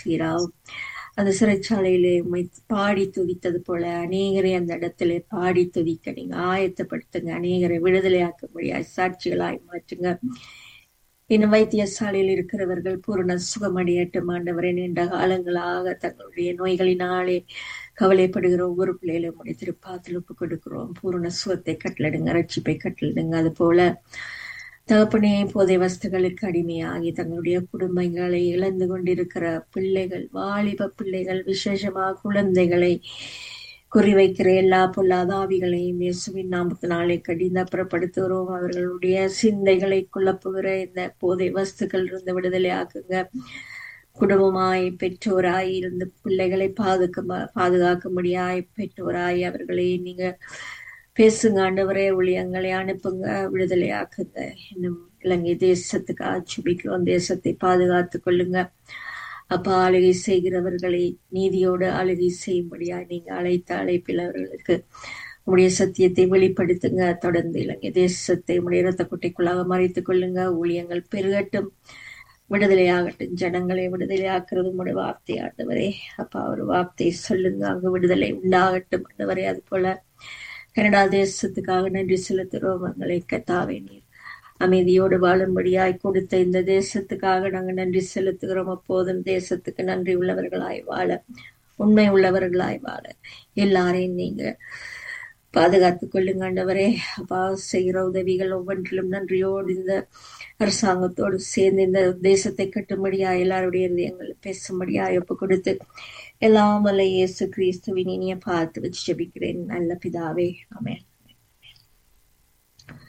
பேசுகிறார் அந்த சிறைச்சாலையிலே உம்மை பாடி துதித்தது போல அநேகரை அந்த இடத்திலே பாடி துதிக்க நீங்க ஆயத்தப்படுத்துங்க அநேகரை விடுதலையாக்கும்படியாய் சாட்சிகளாய் மாற்றுங்க இன்னும் வைத்தியசாலையில் இருக்கிறவர்கள் பூரண சுகமடையட்டும் ஆண்டவரே நீண்ட காலங்களாக தங்களுடைய நோய்களினாலே கவலைப்படுகிற ஒவ்வொரு பிள்ளைகளும் உடைய திருப்பாத்தில் ஒப்பு கொடுக்கிறோம் பூரண சுகத்தை கட்டளிடுங்க ரட்சிப்பை கட்டளிடுங்க அது போல தகப்பனே போதை வஸ்துகளுக்கு அடிமையாகி தங்களுடைய குடும்பங்களை இழந்து கொண்டிருக்கிற பிள்ளைகள் வாலிப பிள்ளைகள் விசேஷமாக குழந்தைகளை குறிவைக்கிற எல்லா பொல்லாத ஆவிகளையும் இயேசுவின் நாமத்தினாலே கடிந்து அப்புறப்படுத்துகிறோம் அவர்களுடைய சிந்தைகளை குழப்புகிற இந்த போதை வஸ்துக்கள் இருந்து விடுதலை ஆக்குங்க குடும்பமாய் பெற்றோராய் இருந்து பிள்ளைகளை பாதுக்க பாதுகாக்கும்படியாய் பெற்றோராய் அவர்களை நீங்க பேசுங்க ஆண்டவரே ஊழியங்களை அனுப்புங்க விடுதலையாக்குங்க இன்னும் இலங்கை தேசத்துக்கு ஆட்சிபிக்கிறோம் தேசத்தை பாதுகாத்துக் கொள்ளுங்க அப்பா ஆளுகை செய்கிறவர்களை நீதியோடு ஆளுகை செய்யும்படியா நீங்க அழைத்த அழைப்பில் அவர்களுக்கு உடைய சத்தியத்தை வெளிப்படுத்துங்க தொடர்ந்து இலங்கை தேசத்தை உடைய இரத்த குட்டைக்குள்ளாக மறைத்துக் கொள்ளுங்க ஊழியங்கள் பெருகட்டும் விடுதலையாகட்டும் ஜனங்களை விடுதலையாக்குறது உடைய வார்த்தை ஆண்டவரே அப்பா ஒரு வார்த்தை சொல்லுங்க அங்கு விடுதலை உண்டாகட்டும் ஆண்டவரே அது போல கனடா தேசத்துக்காக நன்றி செலுத்துகிறோம் எங்களை கத்தாவே நீர் அமைதியோடு வாழும்படியாய் கொடுத்த இந்த தேசத்துக்காக நாங்கள் நன்றி செலுத்துகிறோம் அப்போதும் தேசத்துக்கு நன்றி உள்ளவர்களாய் வாழ உண்மை உள்ளவர்களாய் வாழ எல்லாரையும் நீங்க பாதுகாத்துக் கொள்ளுங்க ஆண்டவரே அப்பா செய்கிற உதவிகள் ஒவ்வொன்றிலும் நன்றியோடு இந்த அரசாங்கத்தோடு சேர்ந்து இந்த தேசத்தை கட்டும்படியா எல்லாருடைய இதயங்கள் பேசும்படியா ஒப்பு கொடுத்து எல்லாம் வல்ல இயேசு கிறிஸ்துவின் இனிய பார்த்து வச்சு ஜெபிக்கிறேன் நல்ல பிதாவே ஆமென்